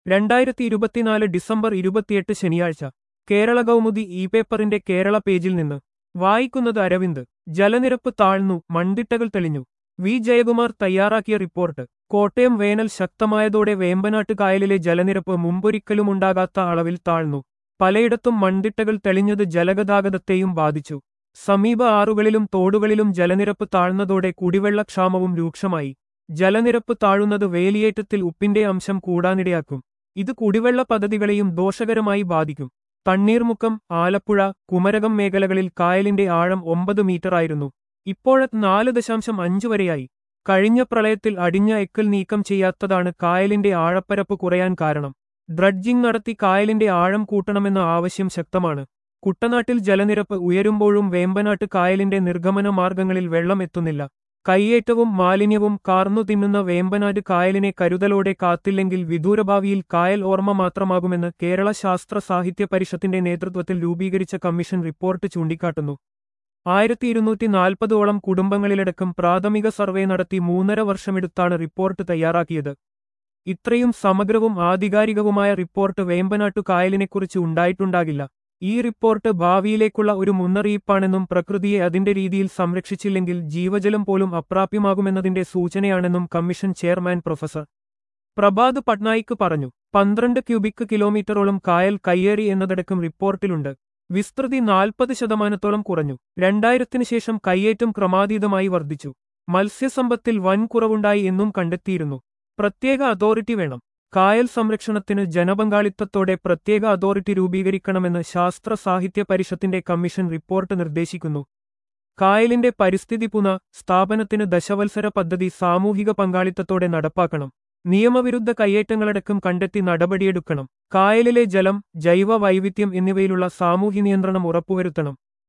രണ്ടായിരത്തി ഇരുപത്തിനാല് ഡിസംബർ ഇരുപത്തിയെട്ട് ശനിയാഴ്ച കേരള കൗമുദി ഇ പേപ്പറിന്റെ കേരള പേജിൽ നിന്ന് വായിക്കുന്നത് അരവിന്ദ് ജലനിരപ്പ് താഴ്ന്നു മൺതിട്ടകൾ തെളിഞ്ഞു വി ജയകുമാർ തയ്യാറാക്കിയ റിപ്പോർട്ട് കോട്ടയം വേനൽ ശക്തമായതോടെ വേമ്പനാട്ട് കായലിലെ ജലനിരപ്പ് മുമ്പൊരിക്കലുമുണ്ടാകാത്ത അളവിൽ താഴ്ന്നു പലയിടത്തും മൺതിട്ടകൾ തെളിഞ്ഞത് ജലഗതാഗതത്തെയും ബാധിച്ചു സമീപ ആറുകളിലും തോടുകളിലും ജലനിരപ്പ് താഴ്ന്നതോടെ കുടിവെള്ളക്ഷാമവും രൂക്ഷമായി ജലനിരപ്പ് താഴുന്നത് വേലിയേറ്റത്തിൽ ഉപ്പിന്റെ അംശം കൂടാനിടയാക്കും ഇത് കുടിവെള്ള പദ്ധതികളെയും ദോഷകരമായി ബാധിക്കും തണ്ണീർമുക്കം ആലപ്പുഴ കുമരകം മേഖലകളിൽ കായലിന്റെ ആഴം ഒമ്പത് മീറ്ററായിരുന്നു ഇപ്പോഴത് നാല് ദശാംശം അഞ്ച് വരെയായി കഴിഞ്ഞ പ്രളയത്തിൽ അടിഞ്ഞ എക്കൽ നീക്കം ചെയ്യാത്തതാണ് കായലിന്റെ ആഴപ്പരപ്പ് കുറയാൻ കാരണം ഡ്രഡ്ജിംഗ് നടത്തി കായലിന്റെ ആഴം കൂട്ടണമെന്ന ആവശ്യം ശക്തമാണ് കുട്ടനാട്ടിൽ ജലനിരപ്പ് ഉയരുമ്പോഴും വേമ്പനാട്ട് കായലിന്റെ നിർഗമന മാർഗങ്ങളിൽ വെള്ളം എത്തുന്നില്ല കയ്യേറ്റവും മാലിന്യവും കാർന്നു തിന്നുന്ന വേമ്പനാട് കായലിനെ കരുതലോടെ കാത്തില്ലെങ്കിൽ വിദൂരഭാവിയിൽ കായൽ ഓർമ്മ മാത്രമാകുമെന്ന് കേരള ശാസ്ത്ര സാഹിത്യ പരിഷത്തിന്റെ നേതൃത്വത്തിൽ രൂപീകരിച്ച കമ്മീഷൻ റിപ്പോർട്ട് ചൂണ്ടിക്കാട്ടുന്നു ആയിരത്തി ഇരുന്നൂറ്റി നാൽപ്പതോളം കുടുംബങ്ങളിലടക്കം പ്രാഥമിക സർവേ നടത്തി മൂന്നര വർഷമെടുത്താണ് റിപ്പോർട്ട് തയ്യാറാക്കിയത് ഇത്രയും സമഗ്രവും ആധികാരികവുമായ റിപ്പോർട്ട് വേമ്പനാട്ടു കായലിനെക്കുറിച്ച് ഉണ്ടായിട്ടുണ്ടാകില്ല ഈ റിപ്പോർട്ട് ഭാവിയിലേക്കുള്ള ഒരു മുന്നറിയിപ്പാണെന്നും പ്രകൃതിയെ അതിന്റെ രീതിയിൽ സംരക്ഷിച്ചില്ലെങ്കിൽ ജീവജലം പോലും അപ്രാപ്യമാകുമെന്നതിന്റെ സൂചനയാണെന്നും commission chairman professor Prabhat Patnaik പറഞ്ഞു പന്ത്രണ്ട് ക്യൂബിക് കിലോമീറ്ററോളം കായൽ കയ്യേറി എന്നതടക്കം റിപ്പോർട്ടിലുണ്ട് വിസ്തൃതി നാൽപ്പത് ശതമാനത്തോളം കുറഞ്ഞു രണ്ടായിരത്തിനു ശേഷം കയ്യേറ്റം ക്രമാതീതമായി വർദ്ധിച്ചു മത്സ്യസമ്പത്തിൽ വൻ കുറവുണ്ടായി എന്നും കണ്ടെത്തിയിരുന്നു പ്രത്യേക അതോറിറ്റി വേണം കായൽ സംരക്ഷണത്തിന് ജനപങ്കാളിത്തത്തോടെ പ്രത്യേക അതോറിറ്റി രൂപീകരിക്കണമെന്ന് ശാസ്ത്ര സാഹിത്യ പരിഷത്തിന്റെ കമ്മീഷൻ റിപ്പോർട്ട് നിർദ്ദേശിക്കുന്നു കായലിന്റെ പരിസ്ഥിതി പുന സ്ഥാപനത്തിന് ദശവത്സര പദ്ധതി സാമൂഹിക പങ്കാളിത്തത്തോടെ നടപ്പാക്കണം നിയമവിരുദ്ധ കയ്യേറ്റങ്ങളടക്കം കണ്ടെത്തി നടപടിയെടുക്കണം കായലിലെ ജലം ജൈവ വൈവിധ്യം എന്നിവയിലുള്ള സാമൂഹ്യ നിയന്ത്രണം ഉറപ്പുവരുത്തണം